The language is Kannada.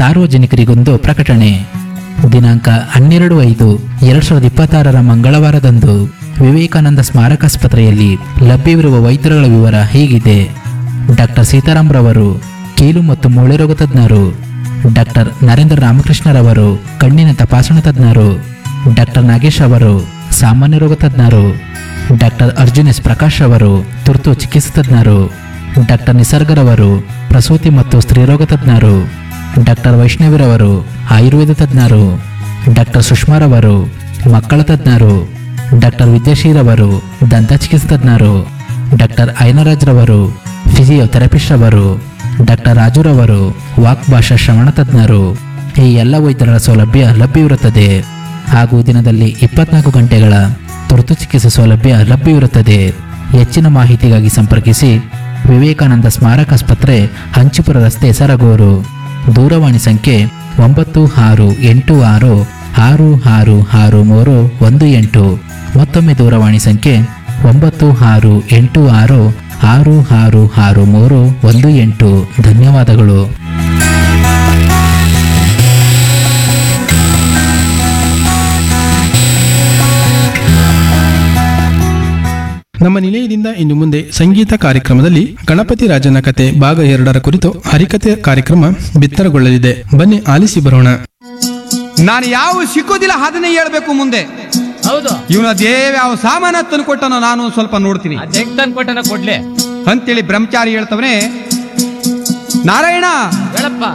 ಸಾರ್ವಜನಿಕರಿಗೊಂದು ಪ್ರಕಟಣೆ ದಿನಾಂಕ ಹನ್ನೆರಡು ಐದು ಎರಡ್ ಸಾವಿರದ ಇಪ್ಪತ್ತಾರರ ಮಂಗಳವಾರದಂದು ವಿವೇಕಾನಂದ ಸ್ಮಾರಕಾಸ್ಪತ್ರೆಯಲ್ಲಿ ಲಭ್ಯವಿರುವ ವೈದ್ಯರುಗಳ ವಿವರ ಹೀಗಿದೆ ಡಾಕ್ಟರ್ ಸೀತಾರಾಮ್ ರವರು ಕೀಲು ಮತ್ತು ಮೂಳೆ ರೋಗ ತಜ್ಞರು ಡಾಕ್ಟರ್ ನರೇಂದ್ರ ರಾಮಕೃಷ್ಣರವರು ಕಣ್ಣಿನ ತಪಾಸಣಾ ತಜ್ಞರು ಡಾಕ್ಟರ್ ನಾಗೇಶ್ ಅವರು ಸಾಮಾನ್ಯ ರೋಗ ತಜ್ಞರು ಡಾಕ್ಟರ್ ಅರ್ಜುನ್ ಎಸ್ ಪ್ರಕಾಶ್ ಅವರು ತುರ್ತು ಚಿಕಿತ್ಸಾ ತಜ್ಞರು ಡಾಕ್ಟರ್ ನಿಸರ್ಗರವರು ಪ್ರಸೂತಿ ಮತ್ತು ಸ್ತ್ರೀರೋಗ ತಜ್ಞರು ಡಾಕ್ಟರ್ ವೈಷ್ಣವಿರವರು ಆಯುರ್ವೇದ ತಜ್ಞರು ಡಾಕ್ಟರ್ ಸುಷ್ಮಾರವರು ಮಕ್ಕಳ ತಜ್ಞರು ಡಾಕ್ಟರ್ ವಿದ್ಯಾಶ್ರೀರವರು ದಂತ ಚಿಕಿತ್ಸಾ ತಜ್ಞರು ಡಾಕ್ಟರ್ ಐನರಾಜ್ರವರು ಫಿಸಿಯೋಥೆರಪಿಸ್ಟ್ ಅವರು ಡಾಕ್ಟರ್ ರಾಜುರವರು ವಾಕ್ ಭಾಷಾ ಶ್ರವಣ ತಜ್ಞರು ಈ ಎಲ್ಲ ವೈದ್ಯರ ಸೌಲಭ್ಯ ಲಭ್ಯವಿರುತ್ತದೆ ಹಾಗೂ ದಿನದಲ್ಲಿ ಇಪ್ಪತ್ನಾಲ್ಕು ಗಂಟೆಗಳ ತುರ್ತು ಚಿಕಿತ್ಸೆ ಸೌಲಭ್ಯ ಲಭ್ಯವಿರುತ್ತದೆ ಹೆಚ್ಚಿನ ಮಾಹಿತಿಗಾಗಿ ಸಂಪರ್ಕಿಸಿ ವಿವೇಕಾನಂದ ಸ್ಮಾರಕ ಆಸ್ಪತ್ರೆ ಹಂಚಿಪುರ ರಸ್ತೆ ಸರಗೂರು ದೂರವಾಣಿ ಸಂಖ್ಯೆ ಒಂಬತ್ತು ಆರು ಎಂಟು ಆರು ಆರು ಆರು ಆರು ಮೂರು ಒಂದು ಎಂಟು ಮತ್ತೊಮ್ಮೆ ದೂರವಾಣಿ ಸಂಖ್ಯೆ ಒಂಬತ್ತು ಆರು ಎಂಟು ಆರು ಆರು ಆರು ಆರು ಮೂರು ಒಂದು ಎಂಟು ಧನ್ಯವಾದಗಳು ನಮ್ಮ ನಿಲಯದಿಂದ ಇನ್ನು ಮುಂದೆ ಸಂಗೀತ ಕಾರ್ಯಕ್ರಮದಲ್ಲಿ ಗಣಪತಿ ರಾಜನ ಕತೆ ಭಾಗ ಎರಡರ ಕುರಿತು ಹರಿಕತೆ ಕಾರ್ಯಕ್ರಮ ಬಿತ್ತರಗೊಳ್ಳಲಿದೆ ಬನ್ನಿ ಆಲಿಸಿ ಬರೋಣ ನಾನು ಯಾವ ಸಿಕ್ಕೋದಿಲ್ಲ ಅದನ್ನೇ ಹೇಳ್ಬೇಕು ಮುಂದೆ ಹೌದು ಇವನ ದೇವ ಯಾವ ಸಾಮಾನ ತಂದು ಕೊಟ್ಟನೋ ನಾನು ಸ್ವಲ್ಪ ನೋಡ್ತೀನಿ ಅದ್ ಹೆಂಗ್ ತಂದ್ಕೊಟ್ಟನ ಕೊಡ್ಲಿ ಅಂತೇಳಿ ಬ್ರಹ್ಮಚಾರಿ ಹೇಳ್ತವನೇ ನಾರಾಯಣ ಹೇಳಪ್ಪ